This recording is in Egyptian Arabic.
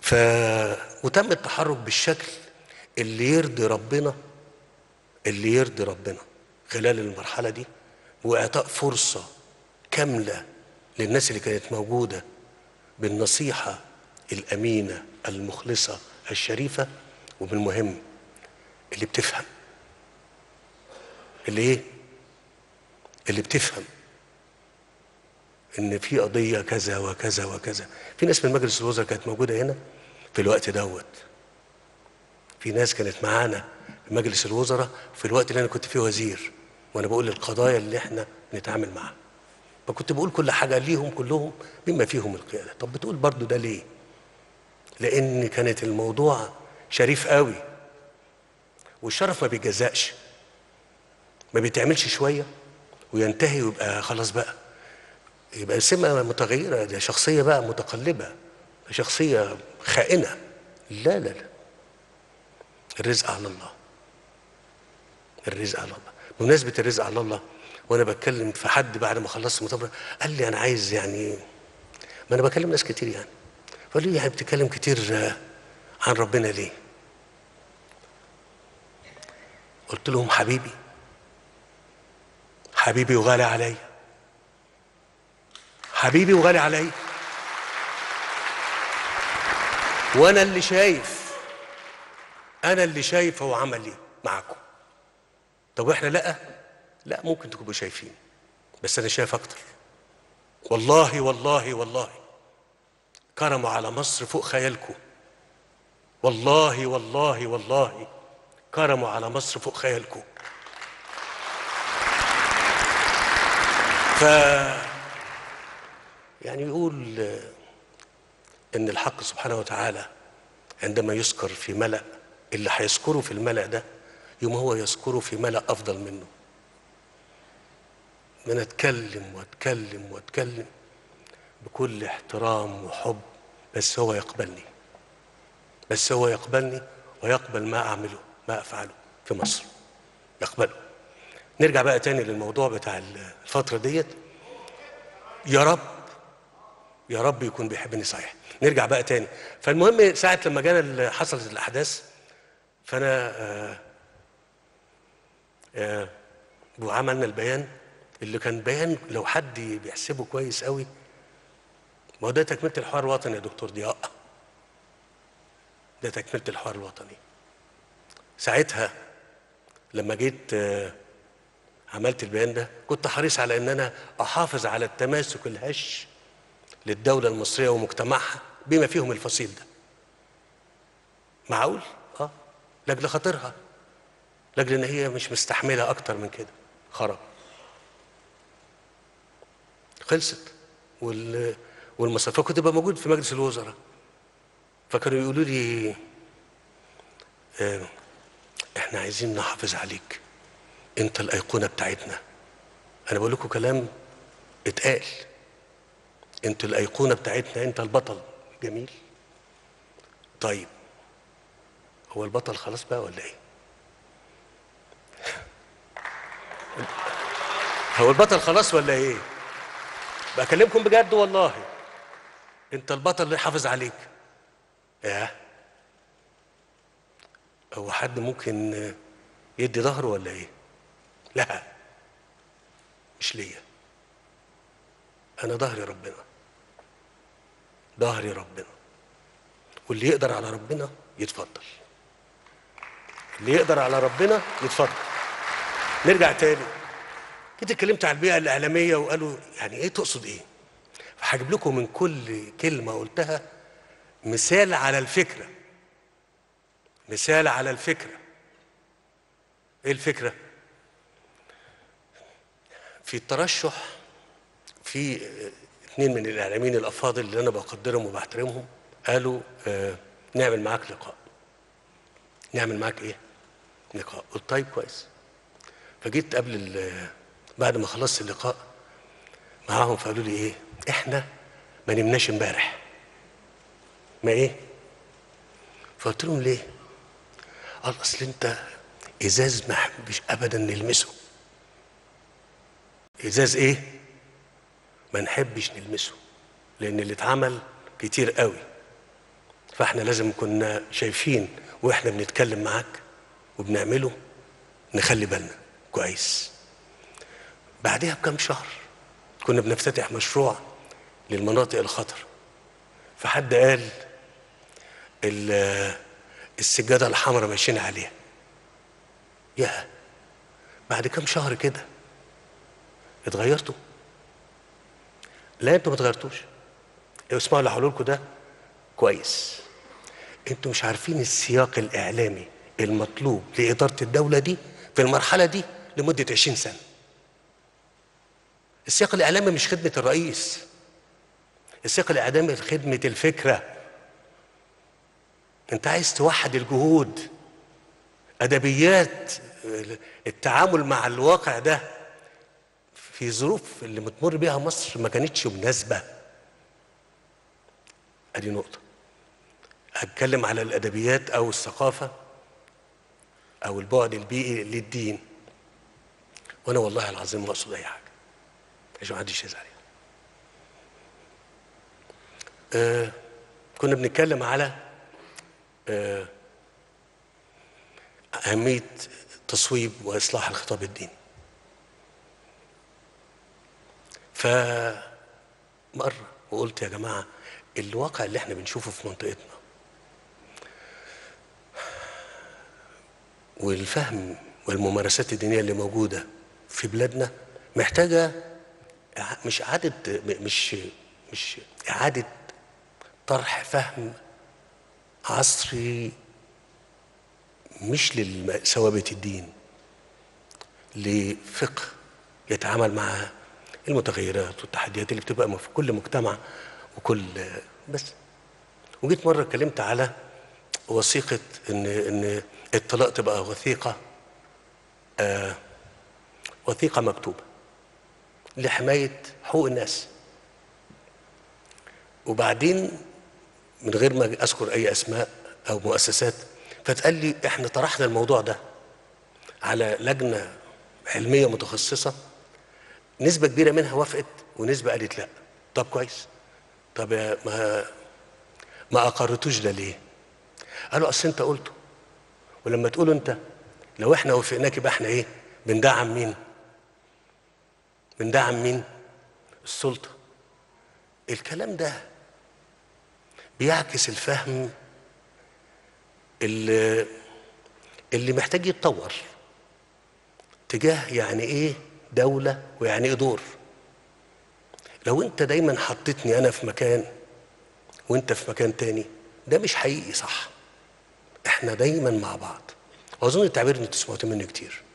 ف وتم التحرك بالشكل اللي يرضي ربنا اللي يرضي ربنا خلال المرحلة دي وإعطاء فرصة كاملة للناس اللي كانت موجودة بالنصيحة الأمينة المخلصة الشريفة وبالمهم اللي بتفهم اللي ايه اللي بتفهم ان في قضية كذا وكذا وكذا في ناس من مجلس الوزراء كانت موجودة هنا في الوقت دوت في ناس كانت معانا في مجلس الوزراء في الوقت اللي انا كنت فيه وزير وانا بقول القضايا اللي احنا بنتعامل معاها فكنت بقول كل حاجة ليهم كلهم بما فيهم القيادة طب بتقول برضو ده ليه لان كانت الموضوع شريف قوي والشرف ما بيتجزأش ما بيتعملش شوية وينتهي ويبقى خلاص بقى يبقى سمة متغيرة ده شخصية بقى متقلبة ده شخصية خائنة لا لا لا الرزق على الله الرزق على الله بمناسبة الرزق على الله وانا بتكلم في حد بعد ما خلصت المؤتمر قال لي انا عايز يعني ما انا بكلم ناس كتير يعني فقال لي يعني بتتكلم كتير آه، عن ربنا ليه قلت لهم حبيبي حبيبي وغالي علي حبيبي وغالي علي وانا اللي شايف انا اللي شايف هو عمل ايه معاكم طب واحنا لا لا ممكن تكونوا شايفين بس انا شايف اكتر والله والله والله كرموا على مصر فوق خيالكم والله والله والله كرموا على مصر فوق خيالكم ف يعني يقول آه، ان الحق سبحانه وتعالى عندما يذكر في ملأ اللي هيذكره في الملأ ده يوم هو يذكره في ملأ افضل منه ان انا اتكلم واتكلم واتكلم بكل احترام وحب بس هو يقبلني بس هو يقبلني ويقبل ما اعمله ما افعله في مصر يقبله نرجع بقى تاني للموضوع بتاع الفترة ديت يا رب يا رب يكون بيحبني صحيح نرجع بقى تاني فالمهم ساعة لما جانا ال- حصلت الأحداث فأنا آه آه وعملنا البيان اللي كان بيان لو حد بيحسبه كويس قوي ما هو ده تكملة الحوار الوطني يا دكتور ضياء ده تكملة الحوار الوطني ساعتها لما جيت آه، عملت البيان ده كنت حريص على ان انا احافظ على التماسك الهش للدولة المصرية ومجتمعها بما فيهم الفصيل ده معقول؟ اه لاجل خاطرها لاجل ان هي مش مستحملة اكتر من كده خرب خلصت وال والمصاريف فكنت بقى موجود في مجلس الوزراء فكانوا يقولوا لي آه احنا عايزين نحافظ عليك انت الايقونه بتاعتنا انا بقول لكم كلام اتقال انت الايقونه بتاعتنا انت البطل جميل طيب هو البطل خلاص بقى ولا ايه هو البطل خلاص ولا ايه بكلمكم بجد والله انت البطل اللي حافظ عليك ياه هو حد ممكن يدي ظهره ولا ايه لا مش ليا انا ظهري ربنا ظهري ربنا واللي يقدر على ربنا يتفضل اللي يقدر على ربنا يتفضل نرجع تاني جيت اتكلمت على البيئه الاعلاميه وقالوا يعني ايه تقصد ايه فهجيب لكم من كل كلمه قلتها مثال على الفكره مثال على الفكره ايه الفكره في الترشح في آه، اثنين من الاعلاميين الافاضل اللي انا بقدرهم وبحترمهم قالوا آه نعمل معاك لقاء نعمل معاك ايه لقاء قلت طيب كويس فجيت قبل ال- بعد ما خلصت اللقاء معاهم فقالوا لي ايه احنا ما نمناش امبارح ما ايه فقلت لهم ليه قال اصل انت ازاز ما احبش ابدا نلمسه ازاز ايه ما نحبش نلمسه لان اللي اتعمل كتير قوي فاحنا لازم كنا شايفين واحنا بنتكلم معاك وبنعمله نخلي بالنا كويس بعدها بكم شهر كنا بنفتتح مشروع للمناطق الخطر فحد قال ال- السجادة الحمراء ماشيين عليها يا بعد كم شهر كده اتغيرتوا لا انتوا ما اتغيرتوش اسمعوا اللي هقوله لكم ده كويس انتوا مش عارفين السياق الاعلامي المطلوب لاداره الدوله دي في المرحله دي لمده 20 سنه السياق الاعلامي مش خدمه الرئيس السياق الاعلامي خدمه الفكره انت عايز توحد الجهود ادبيات التعامل مع الواقع ده في ظروف اللي بتمر بيها مصر ما كانتش مناسبه ادي نقطه هتكلم على الادبيات او الثقافه او البعد البيئي للدين وانا والله العظيم ما اقصد اي حاجه عشان ما حدش يزعل آه كنا بنتكلم على آه أهمية تصويب وإصلاح الخطاب الديني فمرة وقلت يا جماعة الواقع اللي احنا بنشوفه في منطقتنا والفهم والممارسات الدينية اللي موجودة في بلادنا محتاجة إع- مش إعادة م- مش مش إعادة طرح فهم عصري مش لثوابت الدين لفقه يتعامل مع المتغيرات والتحديات اللي بتبقى في كل مجتمع وكل بس وجيت مره اتكلمت على وثيقه ان ان الطلاق تبقى وثيقه آه وثيقه مكتوبه لحمايه حقوق الناس وبعدين من غير ما اذكر اي اسماء او مؤسسات فتقال لي احنا طرحنا الموضوع ده على لجنه علميه متخصصه نسبه كبيره منها وافقت ونسبه قالت لا طب كويس طب يا ما ما اقرتوش ده ليه قالوا اصل انت قلته ولما تقوله انت لو احنا وافقناك يبقى احنا ايه بندعم مين بندعم مين السلطه الكلام ده بيعكس الفهم اللي اللي محتاج يتطور تجاه يعني ايه دولة ويعني ايه دور لو انت دايما حطيتني انا في مكان وانت في مكان تاني ده مش حقيقي صح احنا دايما مع بعض واظن التعبير انتوا سمعتوا مني كتير